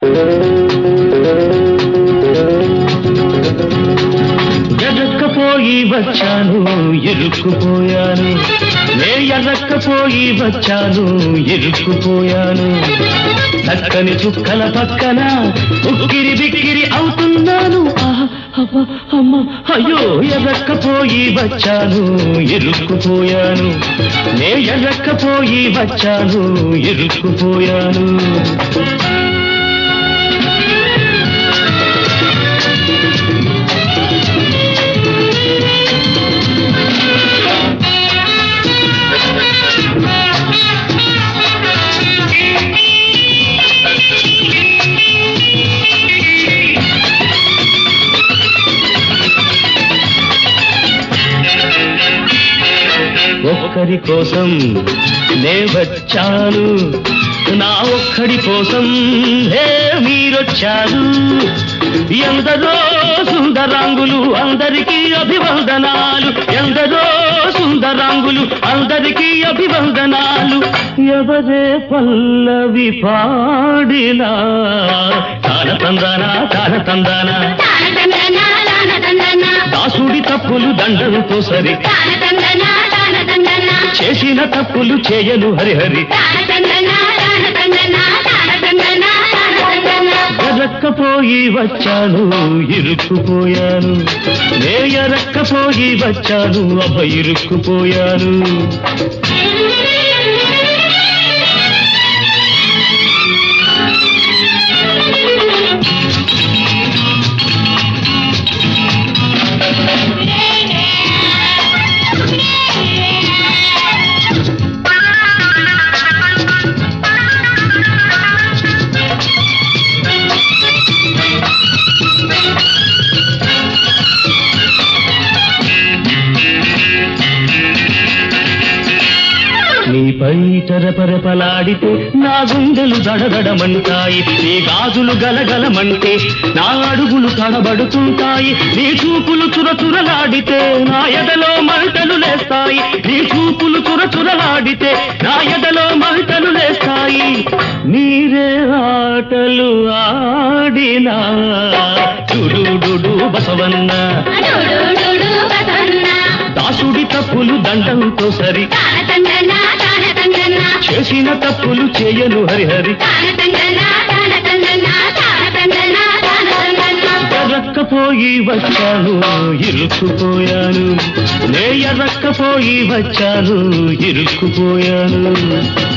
ఎర్రక్కపోయి వచ్చాను ఇరుక్కుపోయాను నే ఎర్రక్కపోయి వచ్చాను ఇరుక్కుపోయాను చక్కని చుక్కల పక్కన ఉక్కిరి బిక్కిరి అవుతున్నాను ఆహా, అబ్బా, అమ్మ అయ్యో ఎర్రక్కపోయి వచ్చాను ఇరుక్కుపోయాను నే ఎర్రక్కపోయి వచ్చాను ఇరుక్కుపోయాను ఒక్కరి కోసం నే వచ్చాను నా ఒక్కడి కోసం హే మీరొచ్చారు ఎందరో సుందరాంగులు అందరికీ అభివందనాలు ఎందరో సుందరాంగులు అందరికీ అభివందనాలు ఎవరే పల్లవి పాడినా తాన తందానా తాన తందానా తానతందన తానతందన దాసుడి తప్పులు దండంతో సరి తానతందన తానతందన చేసిన తప్పులు చేయను హరిహరి తానతందన తానతందన తానతందన తానతందన ఎరక్కపోయి వచ్చాను ఇరుక్కుపోయాను నే ఎరక్కపోయి వచ్చాను అబ్బ ఇరుక్కుపోయాను నీపై తెరపరపలాడితే నా గుండెలు దడదడమంటాయి నీ గాజులు గలగలమంటే నా అడుగులు తడబడుతుంటాయి నీ చూపులు చురచురలాడితే నా ఎదలో మంటలు లేస్తాయి నీ చూపులు చురచురలాడితే నా ఎదలో మంటలు లేస్తాయి నీరే ఆటలు ఆడినా డుడు బసవన్న డోడోడోడో బసన్న దాసుడి తప్పులు దండంతో సరి తానతందన తానతందన చేసిన తప్పులు చేయను హరిహరి తానతందన తానతందన తానతందన తానతందన ఎర్రక్కపోయి వచ్చాను ఇరుక్కుపోయాను నే ఎర్రక్కపోయి వచ్చాను ఇరుక్కుపోయాను